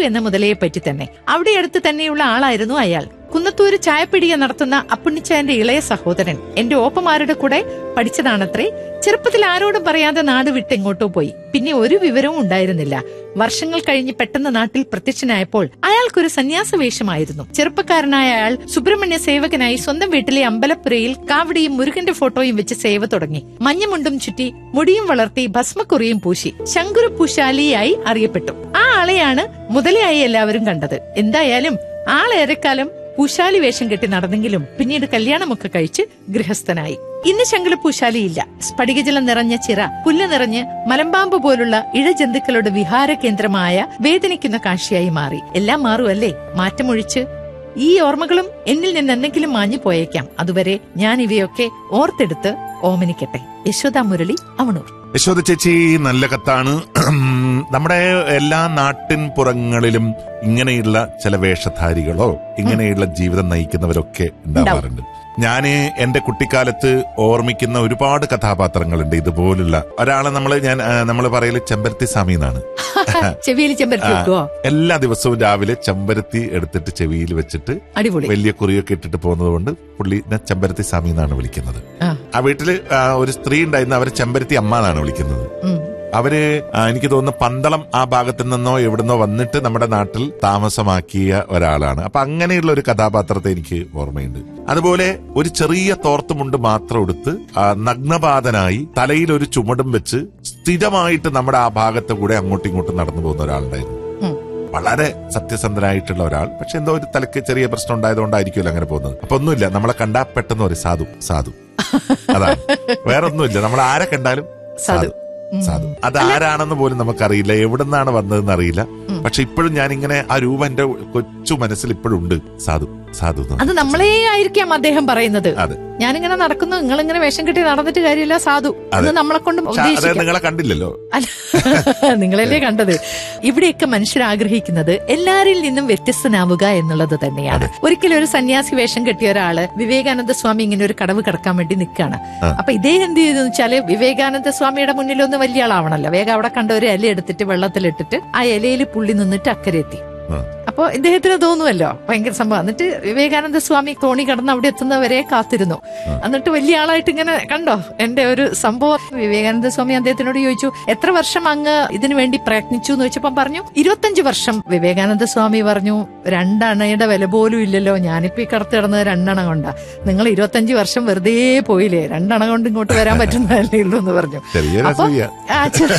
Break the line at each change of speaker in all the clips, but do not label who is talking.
എന്ന മുതലയെ പറ്റി തന്നെ അവിടെ അടുത്ത് തന്നെയുള്ള ആളായിരുന്നു അയാൾ കുന്നത്തൂര് ചായപ്പിടിയ നടത്തുന്ന അപ്പുണ്ണിച്ചായന്റെ ഇളയ സഹോദരൻ എന്റെ ഓപ്പമാരുടെ കൂടെ പഠിച്ചതാണത്രേ ചെറുപ്പത്തിൽ ആരോടും പറയാതെ നാട് വിട്ട് എങ്ങോട്ടോ പോയി പിന്നെ ഒരു വിവരവും ഉണ്ടായിരുന്നില്ല വർഷങ്ങൾ കഴിഞ്ഞ് പെട്ടെന്ന് നാട്ടിൽ പ്രത്യക്ഷനായപ്പോൾ അയാൾക്കൊരു സന്യാസ വേഷമായിരുന്നു ചെറുപ്പക്കാരനായ അയാൾ സുബ്രഹ്മണ്യ സേവകനായി സ്വന്തം വീട്ടിലെ അമ്പലപ്പുരയിൽ കാവടിയും മുരുകന്റെ ഫോട്ടോയും വെച്ച് സേവ തുടങ്ങി മഞ്ഞമുണ്ടും ചുറ്റി മുടിയും വളർത്തി ഭസ്മക്കുറിയും പൂശി ശങ്കുരു പൂശാലിയായി അറിയപ്പെട്ടു ആ ആളെയാണ് മുതലയായി എല്ലാവരും കണ്ടത് എന്തായാലും ആളേറെക്കാലം പൂശാലി വേഷം കെട്ടി നടന്നെങ്കിലും പിന്നീട് കല്യാണമൊക്കെ കഴിച്ച് ഗൃഹസ്ഥനായി ഇന്ന് ശങ്കല പൂശാലിയില്ല സ്ഫടികജലം നിറഞ്ഞ ചിറ പുല്ല് നിറഞ്ഞ് മലമ്പാമ്പ് പോലുള്ള ഇഴജന്തുക്കളുടെ വിഹാര കേന്ദ്രമായ വേദനിക്കുന്ന കാഴ്ചയായി മാറി എല്ലാം മാറുമല്ലേ മാറ്റമൊഴിച്ച് ഈ ഓർമ്മകളും എന്നിൽ നിന്ന് എന്തെങ്കിലും മാഞ്ഞു പോയേക്കാം അതുവരെ ഞാൻ ഇവയൊക്കെ ഓർത്തെടുത്ത് ഓമനിക്കട്ടെ യശോദ മുരളി അവണൂർ
യശോദ ചേച്ചി നല്ല കത്താണ് നമ്മുടെ എല്ലാ നാട്ടിൻ പുറങ്ങളിലും ഇങ്ങനെയുള്ള ചില വേഷധാരികളോ ഇങ്ങനെയുള്ള ജീവിതം നയിക്കുന്നവരൊക്കെ ഉണ്ടാവാറുണ്ട് ഞാന് എന്റെ കുട്ടിക്കാലത്ത് ഓർമ്മിക്കുന്ന ഒരുപാട് കഥാപാത്രങ്ങളുണ്ട് ഇതുപോലുള്ള ഒരാളെ നമ്മള് ഞാൻ നമ്മൾ പറയല് ചെമ്പരത്തി സ്വാമി എന്നാണ്
ചെവിയിൽ ചെമ്പരത്തി വെക്കുവോ
എല്ലാ ദിവസവും രാവിലെ ചെമ്പരത്തി എടുത്തിട്ട് ചെവിയിൽ വെച്ചിട്ട്
അടിപൊളി
വലിയ കുറിയൊക്കെ ഇട്ടിട്ട് പോകുന്നത് കൊണ്ട് പുള്ളി ചെമ്പരത്തി സ്വാമി എന്നാണ് വിളിക്കുന്നത്
ആ
ആ വീട്ടില് ആ, ഒരു സ്ത്രീ ഉണ്ടായിരുന്നു അവരെ ചെമ്പരത്തി അമ്മ എന്നാണ് വിളിക്കുന്നത്
ഉം
അവര് ആ, എനിക്ക് തോന്നുന്നു പന്തളം ആ ഭാഗത്തു നിന്നോ എവിടുന്നോ വന്നിട്ട് നമ്മുടെ നാട്ടിൽ താമസമാക്കിയ ഒരാളാണ് അപ്പൊ അങ്ങനെയുള്ള ഒരു കഥാപാത്രത്തെ എനിക്ക് ഓർമ്മയുണ്ട് അതുപോലെ ഒരു ചെറിയ തോർത്തുമുണ്ട് മാത്രം എടുത്ത് ആ, നഗ്നപാതനായി തലയിൽ ഒരു ചുമടും വെച്ച് സ്ഥിരമായിട്ട് നമ്മുടെ ആ ഭാഗത്ത് കൂടെ അങ്ങോട്ടും ഇങ്ങോട്ടും നടന്നു പോകുന്ന ഒരാളുണ്ടായിരുന്നു
ഉം.
വളരെ സത്യസന്ധനായിട്ടുള്ള ഒരാൾ പക്ഷെ എന്തോ ഒരു തലക്ക് ചെറിയ പ്രശ്നം ഉണ്ടായതുകൊണ്ടായിരിക്കുമല്ലോ അങ്ങനെ പോകുന്നത് അപ്പൊ ഒന്നുമില്ല നമ്മളെ കണ്ടാ പെട്ടെന്ന് ഒരു സാധു സാധു അതാണ് വേറെ ഒന്നുമില്ല നമ്മൾ ആരെ കണ്ടാലും
സാധു.
സാധു അത് ആരാണെന്ന് പോലും നമുക്കറിയില്ല എവിടുന്നാണ് വന്നതെന്ന് അറിയില്ല പക്ഷെ ഇപ്പോഴും ഞാൻ ഇങ്ങനെ ആ രൂപം എന്റെ കൊച്ചു മനസ്സിൽ ഇപ്പോഴും ഉണ്ട് സാധു സാധു എന്ന്.
അത് നമ്മളെ ആയിരിക്കാം അദ്ദേഹം പറയുന്നത്
അതെ
ഞാനിങ്ങനെ നടക്കുന്നു നിങ്ങൾ ഇങ്ങനെ വേഷം കെട്ടി നടന്നിട്ട് കാര്യമില്ല സാധു എന്ന് നമ്മളെ കൊണ്ട്
പക്ഷെ അത്
ഉദ്ദേശിക്കാം
നിങ്ങളെ കണ്ടില്ലല്ലോ
അല്ല നിങ്ങളല്ലേ കണ്ടത് ഇവിടെയൊക്കെ മനുഷ്യർ ആഗ്രഹിക്കുന്നത് എല്ലാരിൽ നിന്നും വ്യത്യസ്തനാവുക എന്നുള്ളത് തന്നെയാണ് ഒരിക്കലും ഒരു സന്യാസി വേഷം കെട്ടിയ ഒരാള് വിവേകാനന്ദ സ്വാമി ഇങ്ങനെ ഒരു കടവ് കടക്കാൻ വേണ്ടി നിൽക്കുകയാണ് അപ്പൊ ഇദ്ദേഹം എന്ത് ചെയ്തെന്ന് വെച്ചാല് വിവേകാനന്ദ സ്വാമിയുടെ മുന്നിലൊന്നും വലിയ ആളാവണല്ലോ വേഗം അവിടെ കണ്ട ഒരു ഇല എടുത്തിട്ട് വെള്ളത്തിലിട്ടിട്ട് ആ ഇലയിൽ പുള്ളി നിന്നിട്ട് അക്കരെ എത്തി
ആ.
അപ്പൊ ഇദ്ദേഹത്തിന് തോന്നുമല്ലോ ഭയങ്കര സംഭവം എന്നിട്ട് വിവേകാനന്ദ സ്വാമി തോണി കടന്ന് അവിടെ എത്തുന്നവരെ കാത്തിരുന്നു എന്നിട്ട് വലിയ ആളായിട്ട് ഇങ്ങനെ കണ്ടോ എന്റെ ഒരു സംഭവം വിവേകാനന്ദ സ്വാമി അദ്ദേഹത്തിനോട് ചോദിച്ചു എത്ര വർഷം അങ്ങ് ഇതിനു വേണ്ടി പ്രയത്നിച്ചു എന്ന് വെച്ചപ്പം പറഞ്ഞു ഇരുപത്തഞ്ച് വർഷം വിവേകാനന്ദ സ്വാമി പറഞ്ഞു രണ്ടണയുടെ വില പോലും ഇല്ലല്ലോ ഞാനിപ്പോ ഈ കടത്ത് കിടന്നത് രണ്ടെണ്ണ കൊണ്ടാ നിങ്ങൾ ഇരുപത്തഞ്ച് വർഷം വെറുതെ പോയില്ലേ രണ്ടെണ്ണ കൊണ്ട് ഇങ്ങോട്ട് വരാൻ പറ്റുന്നതല്ലേ ഉള്ളൂ എന്ന് പറഞ്ഞു
ചെറിയൊരു
അപ്പൊ
അസൂയ.
ആ, ചെ-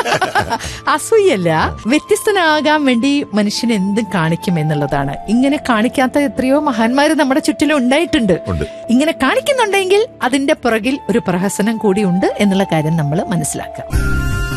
അസൂയല്ല വ്യത്യസ്തനാകാൻ വേണ്ടി മനുഷ്യൻ എന്തും കാണിക്കും എന്നുള്ളതാണ് ഇങ്ങനെ കാണിക്കാത്ത എത്രയോ മഹാന്മാര് നമ്മുടെ ചുറ്റിലും ഉണ്ടായിട്ടുണ്ട്
ഉണ്ട്
ഇങ്ങനെ കാണിക്കുന്നുണ്ടെങ്കിൽ അതിന്റെ പുറകിൽ ഒരു പ്രഹസനം കൂടി ഉണ്ട് എന്നുള്ള കാര്യം നമ്മൾ മനസ്സിലാക്കുക